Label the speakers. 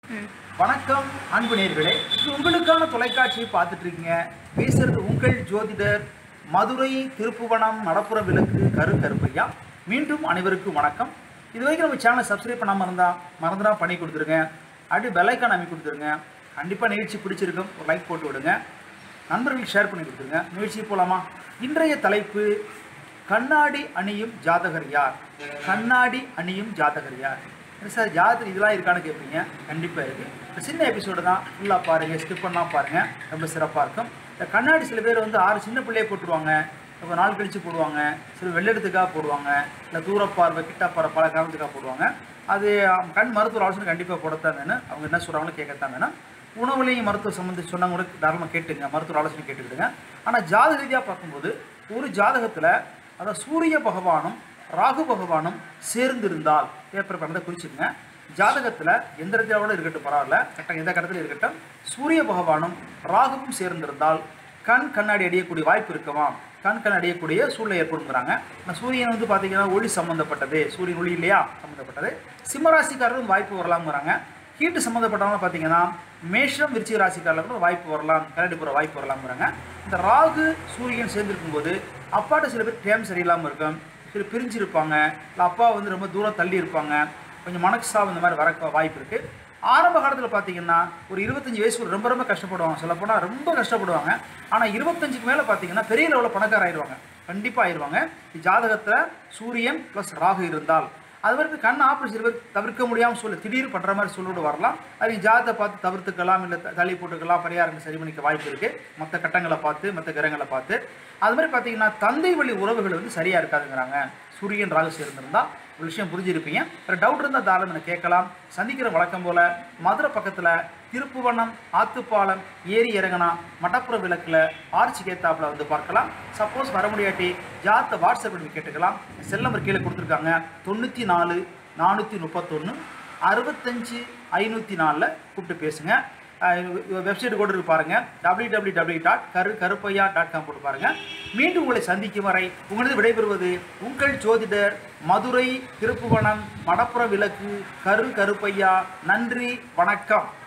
Speaker 1: வணக்கம் அன்பு நேர்களே இது உங்களுக்கான தொலைக்காட்சியை பார்த்துட்டு இருக்கீங்க பேசுறது உங்கள் ஜோதிடர் மதுரை திருப்புவனம் மடப்புற விளக்கு கரு கருப்பையா மீண்டும் அனைவருக்கும் வணக்கம் இது வரைக்கும் நம்ம சேனலை சப்ஸ்கிரைப் பண்ணாமல் இருந்தா மறந்துடா பண்ணி கொடுத்துருங்க அப்படி பெல்லைக்கான் அமைக்க கொடுத்துருங்க கண்டிப்பாக நிகழ்ச்சி பிடிச்சிருக்கும் ஒரு லைக் போட்டு விடுங்க நண்பர்களுக்கு ஷேர் பண்ணி கொடுத்துருங்க நிகழ்ச்சி போலாமா இன்றைய தலைப்பு கண்ணாடி அணியும் ஜாதகர் யார் கண்ணாடி அணியும் ஜாதகர் யார் என்ன சார் ஜாதகர் இதெல்லாம் இருக்கான்னு கேட்பீங்க கண்டிப்பாக இருக்குது இந்த சின்ன எபிசோடு தான் ஃபுல்லாக பாருங்கள் ஸ்கிப் பண்ணால் பாருங்கள் ரொம்ப சிறப்பாக இருக்கும் இந்த கண்ணாடி சில பேர் வந்து ஆறு சின்ன பிள்ளையே போட்டுருவாங்க ரொம்ப நாள் கழித்து போடுவாங்க சில வெள்ளெடுத்துக்காக போடுவாங்க இல்லை தூரப்பார்வை கிட்டப்பார்வை பல காரணத்துக்காக போடுவாங்க அது அவங்க கண் மருத்துவ ஆலோசனை கண்டிப்பாக போடத்தான் வேணும் அவங்க என்ன சொல்கிறாங்களோ கேட்கத்தான் வேணும் உணவுலையும் மருத்துவ சம்மந்தம் சொன்னவங்க கூட தாராளமாக கேட்டுங்க மருத்துவ ஆலோசனை கேட்டுக்கிடுங்க ஆனால் ஜாதக ரீதியாக பார்க்கும்போது ஒரு ஜாதகத்தில் அதாவது சூரிய பகவானும் ராகு பகவானும் சேர்ந்திருந்தால் பேப்பர் பண்ணதை குறிச்சுக்கங்க ஜாதகத்தில் எந்த இடத்துல கூட இருக்கட்டும் பரவாயில்ல கட்டம் எந்த கடத்துல இருக்கட்டும் சூரிய பகவானும் ராகுவும் சேர்ந்திருந்தால் கண் கண்ணாடி அடியக்கூடிய வாய்ப்பு இருக்குமா கண் கண் அடியக்கூடிய சூழ்நிலை ஏற்படுங்கிறாங்க இந்த சூரியன் வந்து பார்த்தீங்கன்னா ஒளி சம்மந்தப்பட்டது சூரியன் ஒளி இல்லையா சம்மந்தப்பட்டது சிம்மராசிக்காரரும் வாய்ப்பு வரலாம்ங்கிறாங்க ஹீட்டு சம்மந்தப்பட்டவங்க பார்த்தீங்கன்னா மேஷம் விருச்சிக ராசிக்காரில் கூட வாய்ப்பு வரலாம் கரடி போகிற வாய்ப்பு வரலாம்ங்கிறாங்க இந்த ராகு சூரியன் சேர்ந்திருக்கும் போது அப்பாட்ட சில பேர் டேம் சரியில்லாமல் இருக்கும் சில பிரிஞ்சு இருப்பாங்க இல்லை அப்பா வந்து ரொம்ப தூரம் தள்ளி இருப்பாங்க கொஞ்சம் மனசாபம் இந்த மாதிரி வர வாய்ப்பு இருக்குது ஆரம்ப காலத்தில் பார்த்தீங்கன்னா ஒரு இருபத்தஞ்சி வயசு ரொம்ப ரொம்ப கஷ்டப்படுவாங்க சொல்லப்போனால் ரொம்ப கஷ்டப்படுவாங்க ஆனால் இருபத்தஞ்சுக்கு மேலே பார்த்தீங்கன்னா பெரிய லெவலில் பணக்கார ஆயிடுவாங்க கண்டிப்பாக ஆயிடுவாங்க ஜாதகத்தில் சூரியன் ப்ளஸ் ராகு இருந்தால் அது வரைக்கும் கண் ஆப்ரேஷன் பேர் தவிர்க்க முடியாமல் சொல்லு திடீர் பண்ணுற மாதிரி சொல்லிட்டு வரலாம் அது ஜாதத்தை பார்த்து தவிர்த்துக்கலாம் இல்லை த- தள்ளி போட்டுக்கலாம் பரிகாரங்கள் சரி பண்ணிக்க வாய்ப்பு இருக்குது மற்ற கட்டங்களை பார்த்து மற்ற கிரகங்களை பார்த்து அது மாதிரி பார்த்தீங்கன்னா தந்தை வழி உறவுகள் வந்து சரியாக இருக்காதுங்கிறாங்க சூரியன் ராகு சேர்ந்திருந்தா ஒரு விஷயம் புரிஞ்சிருப்பீங்க வேறு டவுட் இருந்தால் தாராளம் எனக்கு கேட்கலாம் சந்திக்கிற வழக்கம் போல் மதுரை பக்கத்தில் திருப்புவனம் ஆத்துப்பாலம் ஏரி இறங்கனா மடப்புற விளக்கில் ஆர்ச்சி கேத்தாப்பில் வந்து பார்க்கலாம் சப்போஸ் வர முடியாட்டி ஜாத்தை வாட்ஸ்அப் பண்ணி கேட்டுக்கலாம் செல் நம்பர் கீழே கொடுத்துருக்காங்க தொண்ணூற்றி நாலு நானூற்றி முப்பத்தொன்று அறுபத்தஞ்சு ஐநூற்றி நாலில் கூப்பிட்டு பேசுங்க வெப்சைட் கூட இருக்கு பாருங்க டபிள்யூ டபிள்யூ டபிள்யூ டாட் கரு கருப்பையா டாட் காம் போட்டு பாருங்க மீண்டும் உங்களை சந்திக்கும் வரை உங்களது விடைபெறுவது உங்கள் ஜோதிடர் மதுரை திருப்புவனம் மடப்புற விளக்கு கரு கருப்பையா நன்றி வணக்கம்